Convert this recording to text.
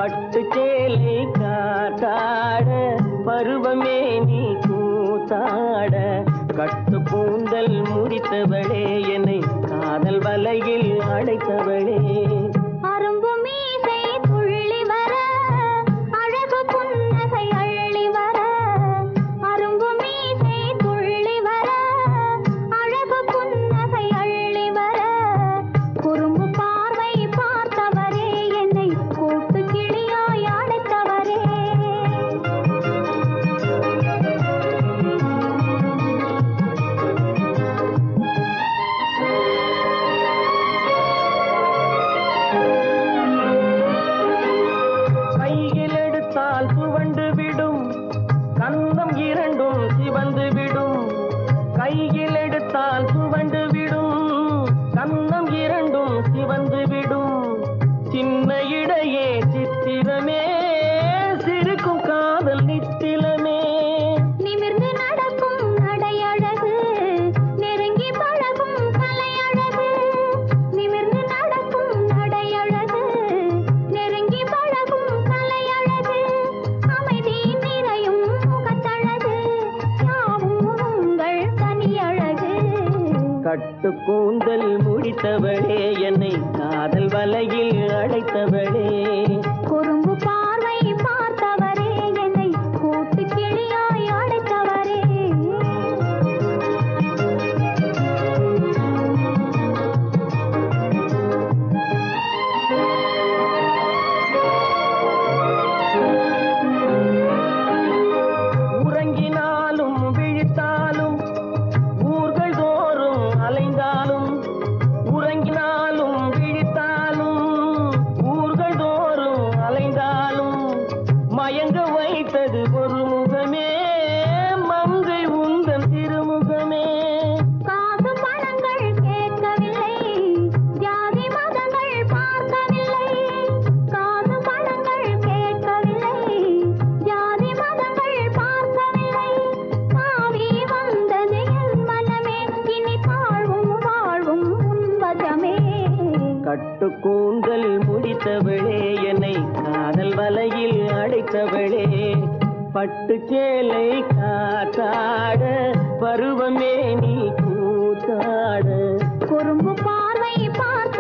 பட்டு சேலை காத்தாட பருவமே நீ கூத்தாட கட்டு கூந்தல் முடித்தவளே என்னை காதல் வலையில் அடைத்தவளே அரும்பு மீசை துள்ளி வர அழகு புன்னகை அள்ளி வர அரும்பு மீசை துள்ளி வர அழகு புன்னகை அள்ளி வர குறும்பு பார்வை பார்த்தவரே என்னை கூட்டு கிளியாய் அடைத்தவரே கையில் எடுத்தால் துவண்டு விடும் கந்தம் இரண்டும் சிவந்து விடும் கையில் எடுத்தால் துவண்டு விடும் கந்தம் இரண்டும் சிவந்து விடும் சின்ன இடையே சித்திரமே சிரிக்கும் காதல் நித்திலமே நிமிர்ந்து நடக்கும் நடையழகு நெருங்கி பழகும் கலையழகு நிமிர்ந்து நடக்கும் நடையழகு நெருங்கி பழகும் கலையழகு அமைதி நிறையும் முகத்தழகு யாவும் உங்கள் தனியழகு கட்டு கூந்தல் முடித்தவளே என்னை காதல் வலையில் அடைத்தவளே குறும்பு பார்வை பார்த்தவரே என்னை கூட்டு கிளியாய் அடைத்தவரே உறங்கினாலும் விழித்தாலும் ஊர்கள் தோறும் அலைந்தாலும் உறங்கினாலும் விழித்தாலும் ஊர்கள் தோறும் அலைந்தாலும் மயங்க வைத்தது ஒரு முகமே மங்கை உந்தன் திருமுகமே காசு பணங்கள் கேட்கவில்லை ஜாதி மதங்கள் பார்க்கவில்லை காசு பணங்கள் கேட்கவில்லை ஜாதி மதங்கள் பார்க்கவில்லை தாவி வந்தது என் மனமே இனி தாழ்வும் வாழ்வும் உன்வசமே கட்டு கூந்தல் முடித்தவளே என்னை காதல் வலையில் அடைத்தவளே பட்டு சேலை காத்தாட பருவமே நீ கூத்தாட குறும்பு பார்வை பார்த்த